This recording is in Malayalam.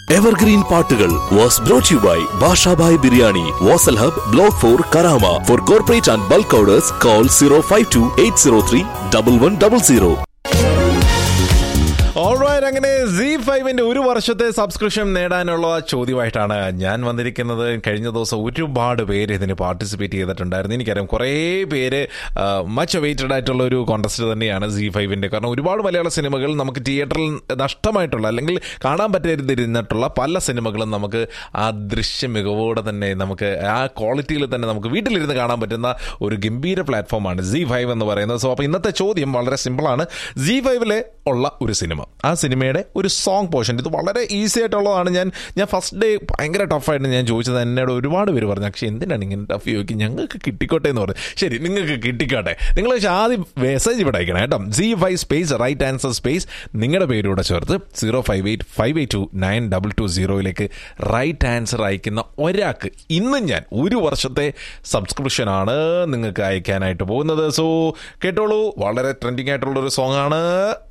എവർഗ്രീൻ പാട്ടുകൾ was brought you by Bashabhai biryani Vasal hub block four Karama four corporate and bulk orders call zero five two eight zero three double one double zero alright അങ്ങനെ സി ഫൈവിന്റെ ഒരു വർഷത്തെ സബ്സ്ക്രിപ്ഷൻ നേടാനുള്ള ചോദ്യമായിട്ടാണ് ഞാൻ വന്നിരിക്കുന്നത് കഴിഞ്ഞ ദിവസം ഒരുപാട് പേര് ഇതിന് പാർട്ടിസിപ്പേറ്റ് ചെയ്തിട്ടുണ്ടായിരുന്നു എനിക്കറിയാം കുറേ പേര് മച്ച് വെയിറ്റഡ് ആയിട്ടുള്ള ഒരു കോൺടെസ്റ്റ് തന്നെയാണ് സി ഫൈവിന്റെ കാരണം ഒരുപാട് മലയാള സിനിമകൾ നമുക്ക് തിയേറ്ററിൽ നഷ്ടമായിട്ടുള്ള അല്ലെങ്കിൽ കാണാൻ പറ്റാതിരുന്നിട്ടുള്ള പല സിനിമകളും നമുക്ക് ആ ദൃശ്യ മികവോടെ തന്നെ നമുക്ക് ആ ക്വാളിറ്റിയിൽ തന്നെ നമുക്ക് വീട്ടിലിരുന്ന് കാണാൻ പറ്റുന്ന ഒരു ഗംഭീര പ്ലാറ്റ്ഫോമാണ് സി ഫൈവ് എന്ന് പറയുന്നത് സോ അപ്പോൾ ഇന്നത്തെ ചോദ്യം വളരെ സിമ്പിളാണ് സി ഫൈവിലെ ഉള്ള ഒരു സിനിമ ആ സിനിമയുടെ ഒരു സോങ് പോർഷൻ ഇത് വളരെ ഈസി ആയിട്ടുള്ളതാണ് ഞാൻ ഞാൻ ഫസ്റ്റ് ഡേ ഭയങ്കര ടഫായിട്ട് ഞാൻ ചോദിച്ചത് എന്നോട് ഒരുപാട് പേര് പറഞ്ഞു പക്ഷേ എന്തിനാണ് ഇങ്ങനെ ടഫ് ചോദിക്കും ഞങ്ങൾക്ക് കിട്ടിക്കോട്ടെ എന്ന് പറഞ്ഞു ശരി നിങ്ങൾക്ക് കിട്ടിക്കോട്ടെ നിങ്ങൾ പക്ഷേ ആദ്യം മെസ്സേജ് ഇവിടെ അയക്കണം കേട്ടോ C five space right answer space നിങ്ങളുടെ പേരൂടെ ചേർത്ത് zero five eight five eight two nine double two സീറോയിലേക്ക് റൈറ്റ് ആൻസർ അയക്കുന്ന ഒരാൾക്ക് ഇന്ന് ഞാൻ ഒരു വർഷത്തെ സബ്സ്ക്രിപ്ഷനാണ് നിങ്ങൾക്ക് അയക്കാനായിട്ട് പോകുന്നത് സോ കേട്ടോളൂ വളരെ ട്രെൻഡിങ് ആയിട്ടുള്ള ഒരു സോങ് ആണ്